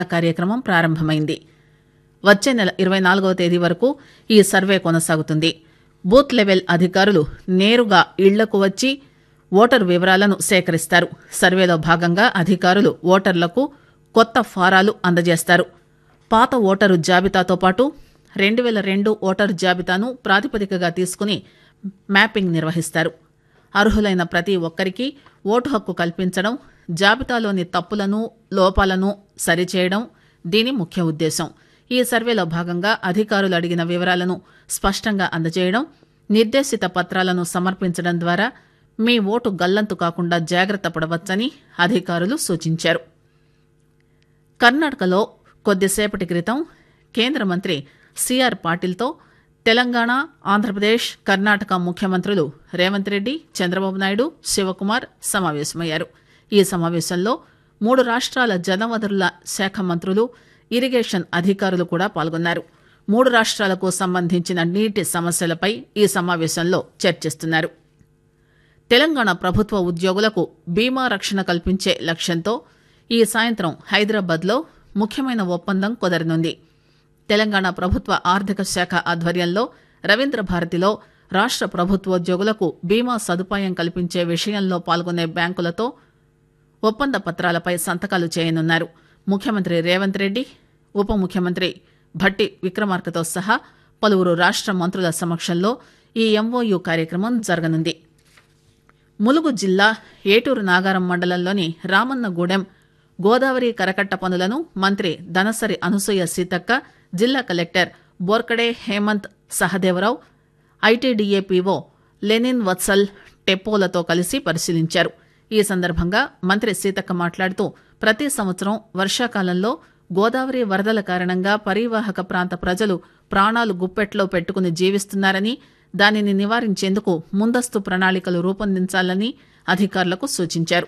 కార్యక్రమం ప్రారంభమైంది వచ్చే నెల ఇరవై నాలుగవ తేదీ వరకు ఈ సర్వే కొనసాగుతుంది బూత్ లెవెల్ అధికారులు నేరుగా ఇళ్లకు వచ్చి ఓటరు వివరాలను సేకరిస్తారు సర్వేలో భాగంగా అధికారులు ఓటర్లకు కొత్త ఫారాలు అందజేస్తారు పాత ఓటరు జాబితాతో పాటు రెండు వేల రెండు ఓటరు జాబితాను ప్రాతిపదికగా తీసుకుని మ్యాపింగ్ నిర్వహిస్తారు అర్హులైన ప్రతి ఒక్కరికి ఓటు హక్కు కల్పించడం జాబితాలోని తప్పులను లోపాలను సరిచేయడం దీని ముఖ్య ఉద్దేశం ఈ సర్వేలో భాగంగా అధికారులు అడిగిన వివరాలను స్పష్టంగా అందజేయడం నిర్దేశిత పత్రాలను సమర్పించడం ద్వారా మీ ఓటు గల్లంతు కాకుండా జాగ్రత్త పడవచ్చని అధికారులు సూచించారు కర్ణాటకలో కొద్దిసేపటి క్రితం కేంద్ర మంత్రి సిఆర్ పాటిల్తో తెలంగాణ ఆంధ్రప్రదేశ్ కర్ణాటక ముఖ్యమంత్రులు రేవంత్ రెడ్డి చంద్రబాబు నాయుడు శివకుమార్ సమావేశమయ్యారు ఈ సమావేశంలో మూడు రాష్ట్రాల జలవనరుల శాఖ మంత్రులు ఇరిగేషన్ అధికారులు కూడా పాల్గొన్నారు మూడు రాష్ట్రాలకు సంబంధించిన నీటి సమస్యలపై ఈ సమావేశంలో చర్చిస్తున్నారు తెలంగాణ ప్రభుత్వ ఉద్యోగులకు బీమా రక్షణ కల్పించే లక్ష్యంతో ఈ సాయంత్రం హైదరాబాద్లో ముఖ్యమైన ఒప్పందం కుదరనుంది తెలంగాణ ప్రభుత్వ ఆర్థిక శాఖ ఆధ్వర్యంలో రవీంద్ర భారతిలో రాష్ట్ర ప్రభుత్వోద్యోగులకు బీమా సదుపాయం కల్పించే విషయంలో పాల్గొనే బ్యాంకులతో ఒప్పంద పత్రాలపై సంతకాలు చేయనున్నారు ముఖ్యమంత్రి రేవంత్ రెడ్డి ఉప ముఖ్యమంత్రి భట్టి విక్రమార్కతో సహా పలువురు రాష్ట్ర మంత్రుల సమక్షంలో ఈ ఎంఓయు కార్యక్రమం జరగనుంది ములుగు జిల్లా ఏటూరు నాగారం మండలంలోని రామన్నగూడెం గోదావరి కరకట్ట పనులను మంత్రి దనసరి అనసూయ సీతక్క జిల్లా collector Borkade Hemant Sahadevrao ITDA PO Lenin Vatsal టెప్పోలతో కలిసి పరిశీలించారు ఈ సందర్భంగా మంత్రి సీతక్క మాట్లాడుతూ ప్రతి సంవత్సరం వర్షాకాలంలో గోదావరి వరదల కారణంగా పరివాహక ప్రాంత ప్రజలు ప్రాణాలు గుప్పెట్లో పెట్టుకుని జీవిస్తున్నారని దానిని నివారించేందుకు ముందస్తు ప్రణాళికలు రూపొందించాలని అధికారులకు సూచించారు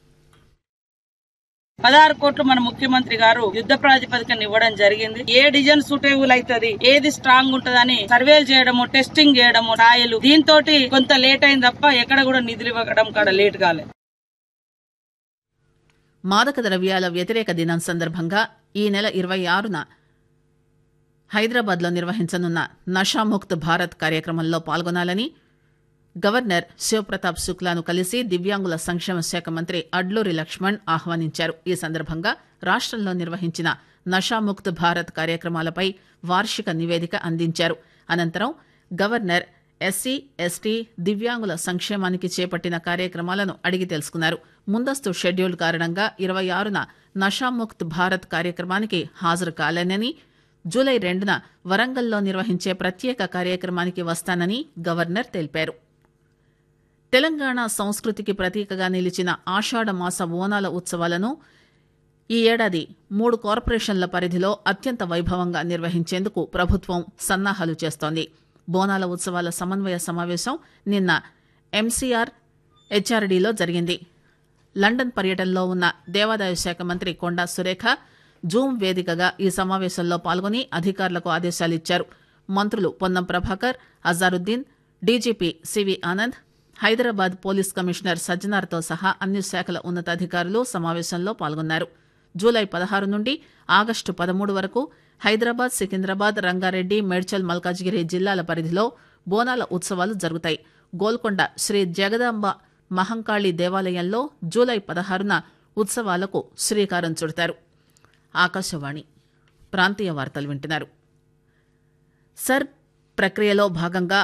పదహారు కోట్లు మన ముఖ్యమంత్రి గారు యుద్ధ ప్రాతిపదికన ఇవ్వడం జరిగింది ఏ డిజైన్ సూటేబుల్ అవుతుంది ఏది స్ట్రాంగ్ ఉంటదని సర్వేలు చేయడము టెస్టింగ్ చేయడము రాయలు దీంతో కొంత లేట్ అయింది తప్ప ఎక్కడ కూడా నిధులు ఇవ్వడం కాడ లేట్ కాలేదు మాదక ద్రవ్యాల వ్యతిరేక దినం సందర్భంగా ఈ నెల ఇరవై ఆరున హైదరాబాద్లో నిర్వహించనున్న నషాముక్త్ భారత్ కార్యక్రమంలో పాల్గొనాలని గవర్నర్ శివప్రతాప్ శుక్లాను కలిసి దివ్యాంగుల సంక్షేమ శాఖ మంత్రి అడ్లూరి లక్ష్మణ్ ఆహ్వానించారు ఈ సందర్భంగా రాష్టంలో నిర్వహించిన నషాముక్త్ భారత్ కార్యక్రమాలపై వార్షిక నివేదిక అందించారు అనంతరం గవర్నర్ ఎస్సీ ఎస్టీ దివ్యాంగుల సంక్షేమానికి చేపట్టిన కార్యక్రమాలను అడిగి తెలుసుకున్నారు ముందస్తు షెడ్యూల్ కారణంగా ఇరవై ఆరున నషాముక్త్ భారత్ కార్యక్రమానికి హాజరు కాలేనని జూలై రెండున వరంగల్లో నిర్వహించే ప్రత్యేక కార్యక్రమానికి వస్తానని గవర్నర్ తెలిపారు తెలంగాణ సంస్కృతికి ప్రతీకగా నిలిచిన ఆషాఢ మాస ఓనాల ఉత్సవాలను ఈ ఏడాది మూడు కార్పొరేషన్ల పరిధిలో అత్యంత వైభవంగా నిర్వహించేందుకు ప్రభుత్వం సన్నాహాలు చేస్తోంది బోనాల ఉత్సవాల సమన్వయ సమావేశం నిన్న ఎంసీఆర్ హెచ్ఆర్డీలో జరిగింది లండన్ పర్యటనలో ఉన్న దేవాదాయ శాఖ మంత్రి కొండా సురేఖ జూమ్ వేదికగా ఈ సమావేశంలో పాల్గొని అధికారులకు ఆదేశాలిచ్చారు మంత్రులు Ponnam Prabhakar Azharuddin DGP CV Anand Hyderabad police commissioner సజ్జనార్తో సహా అన్ని శాఖల ఉన్నతాధికారులు సమావేశంలో పాల్గొన్నారు జూలై పదహారు నుండి ఆగస్టు పదమూడు వరకు హైదరాబాద్ సికింద్రాబాద్ రంగారెడ్డి మేడ్చల్ మల్కాజ్గిరి జిల్లాల పరిధిలో బోనాల ఉత్సవాలు జరుగుతాయి గోల్కొండ శ్రీ జగదాంబ మహంకాళి దేవాలయంలో జూలై పదహారున ఉత్సవాలకు శ్రీకారం చుడతారు ఆకాశవాణి ప్రాంతీయ వార్తలు వింటున్నారు సర్ ప్రక్రియలో భాగంగా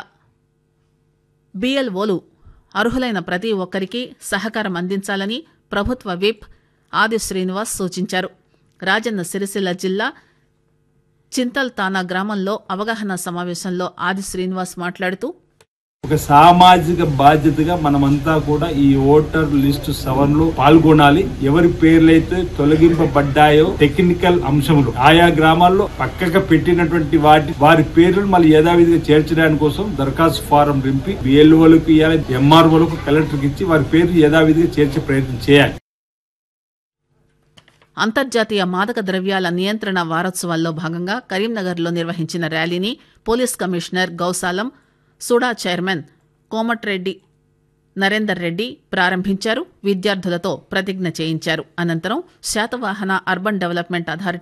బిఎల్ఓలు అర్హులైన ప్రతి ఒక్కరికి సహకారం అందించాలని ప్రభుత్వ విప్ ఆది శ్రీనివాస్ సూచించారు రాజన్న సిరిసిల్ల జిల్లా చింతల్ తానా గ్రామంలో అవగాహన సమావేశంలో ఆది శ్రీనివాస్ మాట్లాడుతూ ఒక సామాజిక బాధ్యతగా మనమంతా కూడా ఈ ఓటర్ లిస్టు సవరణలో పాల్గొనాలి ఎవరి పేర్లైతే తొలగింపబడ్డాయో టెక్నికల్ అంశములు ఆయా గ్రామాల్లో పక్కగా పెట్టినటువంటి వాటి వారి పేర్లను మళ్ళీ యథావిధిగా చేర్చడానికి కోసం దరఖాస్తు ఫారం నింపి బిఎల్ఓలకు ఇవ్వాలి ఎంఆర్ఓలకు కలెక్టర్కి ఇచ్చి వారి పేర్లు యథావిధిగా చేర్చే ప్రయత్నం చేయాలి అంతర్జాతీయ మాదక ద్రవ్యాల నియంత్రణ వారోత్సవాల్లో భాగంగా కరీంనగర్లో నిర్వహించిన ర్యాలీని police commissioner Gaus Alam SUDA chairman Komatireddy Narender Reddy ప్రారంభించారు విద్యార్థులతో ప్రతిజ్ఞ చేయించారు అనంతరం శాతవాహన అర్బన్ డెవలప్మెంట్ అథారిటీ